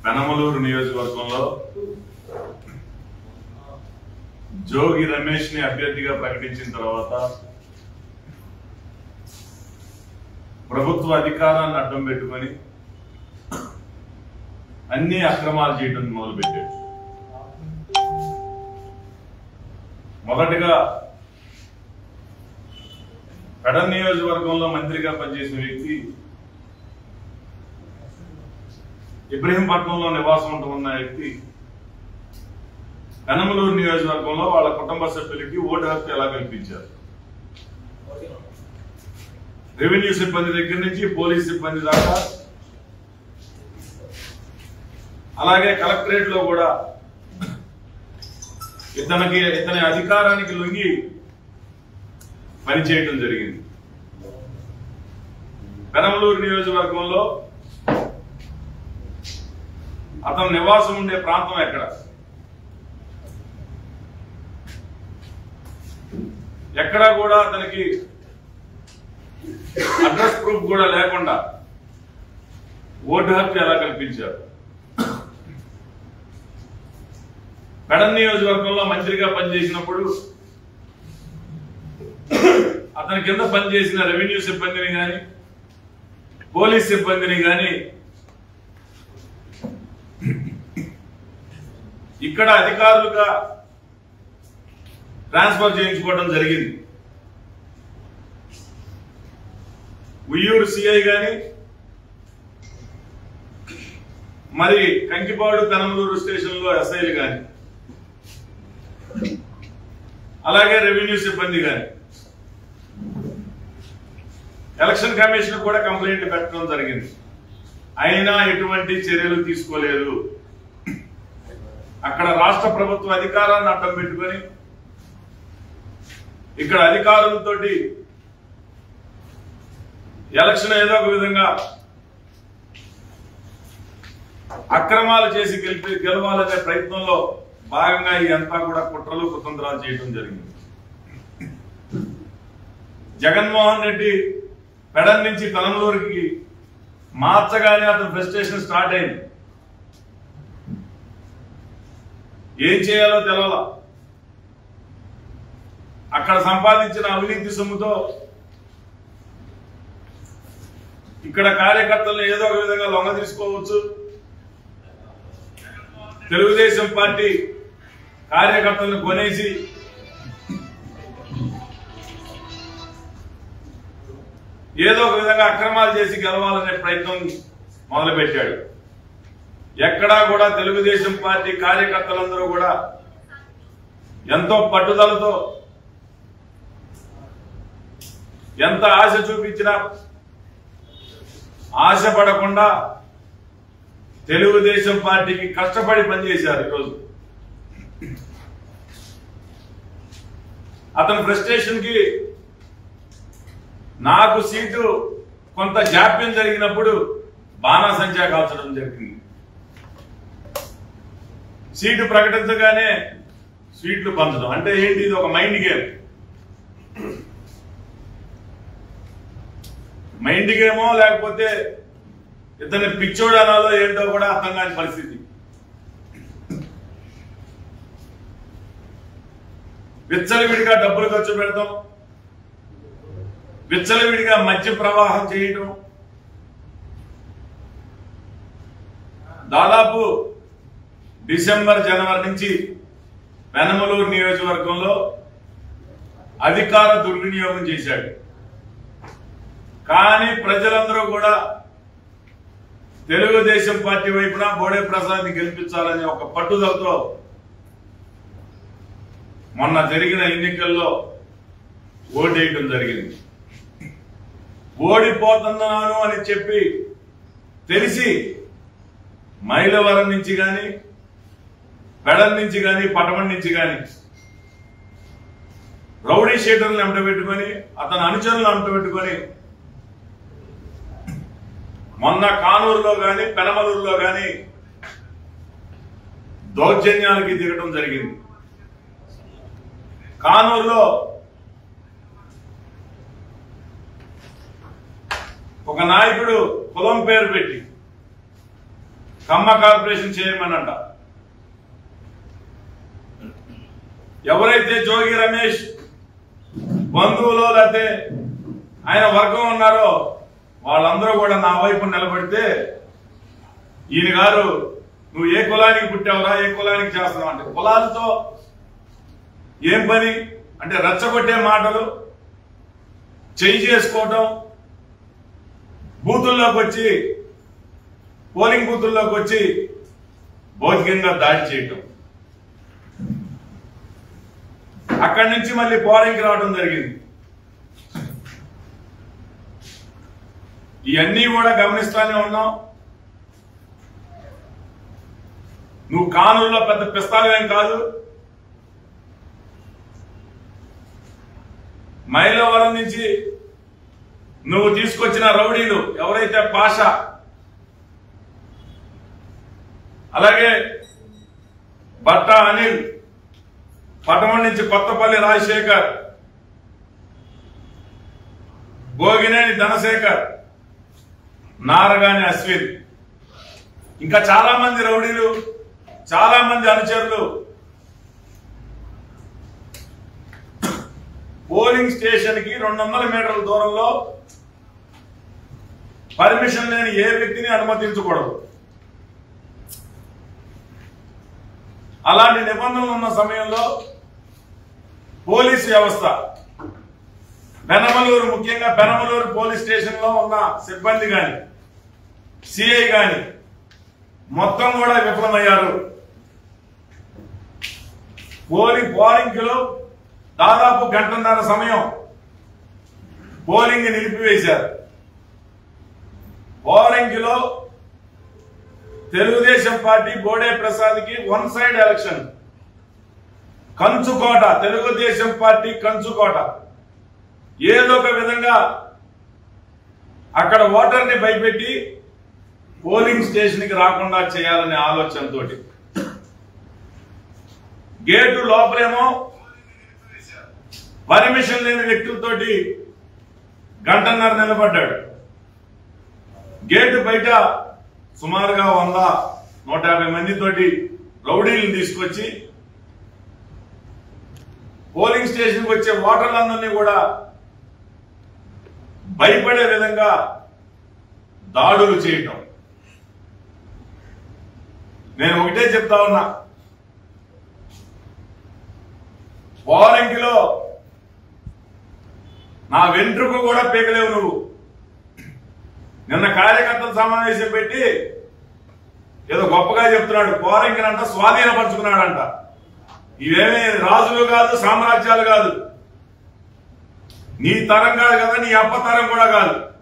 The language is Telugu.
పెనమలూరు నియోజకవర్గంలో జోగి రమేష్ ని అభ్యర్థిగా ప్రకటించిన తర్వాత ప్రభుత్వ అధికారాన్ని అడ్డం పెట్టుకొని అన్ని అక్రమాలు చేయడం మొదలుపెట్టాడు మొదటగా పెడ నియోజకవర్గంలో మంత్రిగా పనిచేసిన వ్యక్తి ఇబ్రహీంపట్నంలో నివాసం ఉంటున్న వ్యక్తి కనమలూరు నియోజకవర్గంలో వాళ్ళ కుటుంబ సభ్యులకి ఓటు హక్కు ఎలా కల్పించారు రెవెన్యూ సిబ్బంది దగ్గర నుంచి పోలీస్ సిబ్బంది దాకా అలాగే కలెక్టరేట్ లో కూడా ఇతనికి ఇతని అధికారానికి లొంగి పనిచేయడం జరిగింది పెనమలూరు నియోజకవర్గంలో అతను నివాసం ఉండే ప్రాంతం ఎక్కడ ఎక్కడా కూడా అతనికి అడ్రస్ ప్రూఫ్ కూడా లేకుండా ఓటు హక్కు ఎలా కల్పించారు పెడన్ నియోజకవర్గంలో మంత్రిగా పనిచేసినప్పుడు అతని కింద పనిచేసిన రెవెన్యూ సిబ్బందిని గాని పోలీస్ సిబ్బందిని గాని ఇక్కడ అధికారులుగా ట్రాన్స్ఫర్ చేయించుకోవడం జరిగింది ఉయ్యూరు సిఐ గాని మరి కంకిపాడు కనమలూరు స్టేషన్ లో ఎస్ఐలు గాని అలాగే రెవెన్యూ సిబ్బంది గాని ఎలక్షన్ కమిషన్ కూడా కంప్లైంట్ పెట్టడం జరిగింది అయినా ఎటువంటి చర్యలు తీసుకోలేదు అక్కడ రాష్ట్ర ప్రభుత్వ అధికారాన్ని అడ్డం పెట్టుకొని ఇక్కడ అధికారులతోటి ఎలక్షన్ ఏదో ఒక విధంగా అక్రమాలు చేసి గెలిపి గెలవాలనే ప్రయత్నంలో భాగంగా ఈ అంతా కూడా కుట్రలు కుతంత్రాలు చేయడం జరిగింది జగన్మోహన్ రెడ్డి పెడన్ నుంచి పెనంలూరుకి మార్చగానే అతను ఫ్రస్ట్రేషన్ స్టార్ట్ అయింది ఏం చేయాలో తెలవాల అక్కడ సంపాదించిన అవినీతి సొమ్ముతో ఇక్కడ కార్యకర్తలను ఏదో ఒక విధంగా లొంగ తీసుకోవచ్చు తెలుగుదేశం పార్టీ కార్యకర్తలను కొనేసి ఏదో ఒక విధంగా అక్రమాలు చేసి గెలవాలనే ప్రయత్నం మొదలుపెట్టాడు ఎక్కడా కూడా తెలుగుదేశం పార్టీ కార్యకర్తలందరూ కూడా ఎంతో పట్టుదలతో ఎంత ఆశ చూపించినా ఆశపడకుండా తెలుగుదేశం పార్టీకి కష్టపడి పనిచేశారు ఈరోజు అతని ఫ్రస్ట్రేషన్ కి నాకు సీటు కొంత జాప్యం జరిగినప్పుడు బాణాసంచా కాల్చడం జరిగింది సీటు ప్రకటించగానే సీట్లు పంచడం అంటే ఏంటి ఇది ఒక మైండ్ గేమ్ మైండ్ గేమో లేకపోతే ఇతని పిచ్చోడు అనాలో ఏంటో కూడా అర్థం కాని పరిస్థితి విచ్చలవిడిగా డబ్బులు ఖర్చు పెడతాం విచ్చలవిడిగా మద్య ప్రవాహం చేయటం దాదాపు డిసెంబర్ జనవరి నుంచి పెనమలూరు నియోజకవర్గంలో అధికార దుర్వినియోగం చేశాడు కానీ ప్రజలందరూ కూడా తెలుగుదేశం పార్టీ వైపున బోడే ప్రసాద్ గెలిపించాలనే ఒక పట్టుదలతో మొన్న జరిగిన ఎన్నికల్లో ఓటేయటం జరిగింది ఓడిపోతున్నాను అని చెప్పి తెలిసి మైలవరం నుంచి గాని పెడల్ నుంచి గాని పటమం నుంచి గాని రౌడీ షీటర్లను అంటబెట్టుకొని అతని అనుచరులను అంటబెట్టుకొని మొన్న కానూరులో గాని పెనమలూరులో గాని దౌర్జన్యాలకి దిగడం జరిగింది కానూరులో ఒక నాయకుడు కులం పేరు పెట్టి కమ్మ కార్పొరేషన్ చైర్మన్ అంట ఎవరైతే జోగి రమేష్ బంధువులో లేకపోతే ఆయన వర్గం ఉన్నారో వాళ్ళందరూ కూడా నా వైపు నిలబడితే ఈయన గారు నువ్వు ఏ కులానికి పుట్టావురా ఏ కులానికి చేస్తున్నావు అంటే కులాలతో ఏం పని అంటే రెచ్చగొట్టే మాటలు చేయి చేసుకోవటం బూతుల్లోకి వచ్చి పోలింగ్ బూతుల్లోకి వచ్చి భౌతికంగా దాడి చేయటం అక్కడి నుంచి మళ్ళీ పోలింగ్కి రావడం జరిగింది ఇవన్నీ కూడా గమనిస్తానే ఉన్నాం నువ్వు కానుల్లో పెద్ద పిస్తాలేం కాదు మైలవరం నుంచి నువ్వు తీసుకొచ్చిన రౌడీలు ఎవరైతే పాష అలాగే బట్ట అనిల్ పటమం నుంచి కొత్తపల్లి రాజశేఖర్ భోగినేని ధనశేఖర్ నారగాని అశ్విన్ ఇంకా చాలా మంది రౌడీలు చాలా మంది అనుచరులు పోలింగ్ స్టేషన్ కి రెండు వందల మీటర్ల దూరంలో పర్మిషన్ లేని ఏ వ్యక్తిని అనుమతించకూడదు అలాంటి నిబంధనలు ఉన్న సమయంలో పోలీస్ వ్యవస్థ పెనమలూరు ముఖ్యంగా పెనమలూరు పోలీస్ స్టేషన్ లో ఉన్న సిబ్బంది గాని సిఐ గాని మొత్తం కూడా విఫలమయ్యారు పోలింగ్ పోలింగ్ లో దాదాపు గంటన్నర సమయం పోలింగ్ నిలిపివేశారు పోలింగ్ లో తెలుగుదేశం పార్టీ బోడే ప్రసాద్ కి వన్ సైడ్ ఎలక్షన్ కంచుకోట తెలుగుదేశం పార్టీ కంచుకోట ఏదో ఒక విధంగా అక్కడ ఓటర్ని భయపెట్టి పోలింగ్ స్టేషన్ కి రాకుండా చేయాలనే ఆలోచనతో గేటు లోపలేమో పర్మిషన్ లేని వ్యక్తులతోటి గంటన్నర నిలబడ్డాడు గేటు బయట సుమారుగా వంద నూట యాభై మందితోటి రౌడీలను తీసుకొచ్చి పోలింగ్ స్టేషన్కి వచ్చే ఓటర్లందరినీ కూడా భయపడే విధంగా దాడులు చేయటం నేను ఒకటే చెప్తా ఉన్నా పోలింగ్లో నా వెంట్రుక కూడా పీకలేవు నువ్వు నిన్న కార్యకర్తల సమావేశం పెట్టి ఏదో గొప్పగా చెప్తున్నాడు పోరంకినంట స్వాధీనపరుచుకున్నాడంట ఇవేమీ రాజులు కాదు సామ్రాజ్యాలు కాదు నీ తరం కాదు కదా నీ అప్ప తరం కూడా కాదు